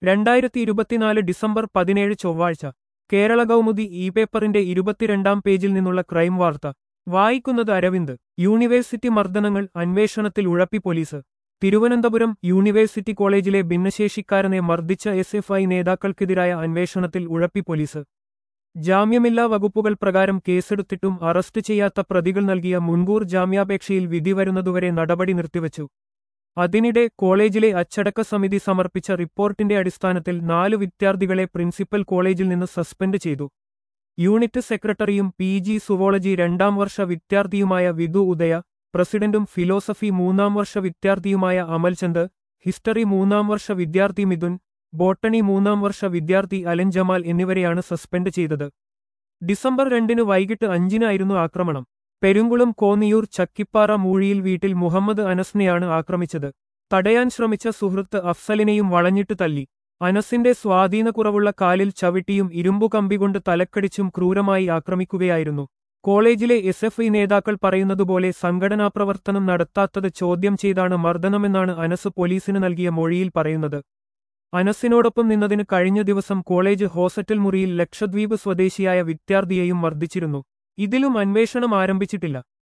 രണ്ടായിരത്തി ഇരുപത്തിനാല് ഡിസംബർ പതിനേഴ് ചൊവ്വാഴ്ച കേരള കൗമുദി ഇ പേപ്പറിന്റെ ഇരുപത്തിരണ്ടാം പേജിൽ നിന്നുള്ള ക്രൈം വാർത്ത വായിക്കുന്നത് അരവിന്ദ് യൂണിവേഴ്സിറ്റി മർദ്ദനങ്ങൾ അന്വേഷണത്തിൽ ഉഴപ്പി പോലീസ് തിരുവനന്തപുരം യൂണിവേഴ്സിറ്റി കോളേജിലെ ഭിന്നശേഷിക്കാരനെ മർദ്ദിച്ച എസ് എഫ് ഐ നേതാക്കൾക്കെതിരായ അന്വേഷണത്തിൽ ഉഴപ്പി പോലീസ് ജാമ്യമില്ലാ വകുപ്പുകൾ പ്രകാരം കേസെടുത്തിട്ടും അറസ്റ്റ് ചെയ്യാത്ത പ്രതികൾ നൽകിയ മുൻകൂർ ജാമ്യാപേക്ഷയിൽ വിധി വരുന്നതുവരെ നടപടി നിർത്തിവച്ചു അതിനിടെ കോളേജിലെ അച്ചടക്ക സമിതി സമർപ്പിച്ച റിപ്പോർട്ടിന്റെ അടിസ്ഥാനത്തിൽ നാല് വിദ്യാർത്ഥികളെ പ്രിൻസിപ്പൽ കോളേജിൽ നിന്ന് സസ്പെൻഡ് ചെയ്തു യൂണിറ്റ് സെക്രട്ടറിയും പി ജി സുവോളജി രണ്ടാം വർഷ വിദ്യാർത്ഥിയുമായ വിധു ഉദയ പ്രസിഡന്റും ഫിലോസഫി മൂന്നാം വർഷ വിദ്യാർത്ഥിയുമായ അമൽചന്ദ് ഹിസ്റ്ററി മൂന്നാം വർഷ വിദ്യാർത്ഥി മിഥുൻ ബോട്ടണി മൂന്നാം വർഷ വിദ്യാർത്ഥി അലൻ ജമാൽ എന്നിവരെയാണ് സസ്പെൻഡ് ചെയ്തത് ഡിസംബർ രണ്ടിന് വൈകിട്ട് അഞ്ചിനായിരുന്നു ആക്രമണം പെരുങ്കുളം കോന്നിയൂർ ചക്കിപ്പാറ മൂഴിയിൽ വീട്ടിൽ മുഹമ്മദ് അനസിനെയാണ് ആക്രമിച്ചത് തടയാൻ ശ്രമിച്ച സുഹൃത്ത് അഫ്സലിനെയും വളഞ്ഞിട്ട് തല്ലി അനസിന്റെ സ്വാധീനക്കുറവുള്ള കാലിൽ ചവിട്ടിയും ഇരുമ്പു കമ്പികൊണ്ട് തലക്കടിച്ചും ക്രൂരമായി ആക്രമിക്കുകയായിരുന്നു കോളേജിലെ എസ് എഫ് ഐ നേതാക്കൾ പറയുന്നതുപോലെ സംഘടനാ പ്രവർത്തനം നടത്താത്തത് ചോദ്യം ചെയ്താണ് മർദ്ദനമെന്നാണ് അനസ് പോലീസിന് നൽകിയ മൊഴിയിൽ പറയുന്നത് അനസിനോടൊപ്പം നിന്നതിന് കഴിഞ്ഞ ദിവസം കോളേജ് ഹോസ്റ്റൽ മുറിയിൽ ലക്ഷദ്വീപ് സ്വദേശിയായ വിദ്യാർത്ഥിയെയും മർദ്ദിച്ചിരുന്നു ഇതിലും അന്വേഷണം ആരംഭിച്ചിട്ടില്ല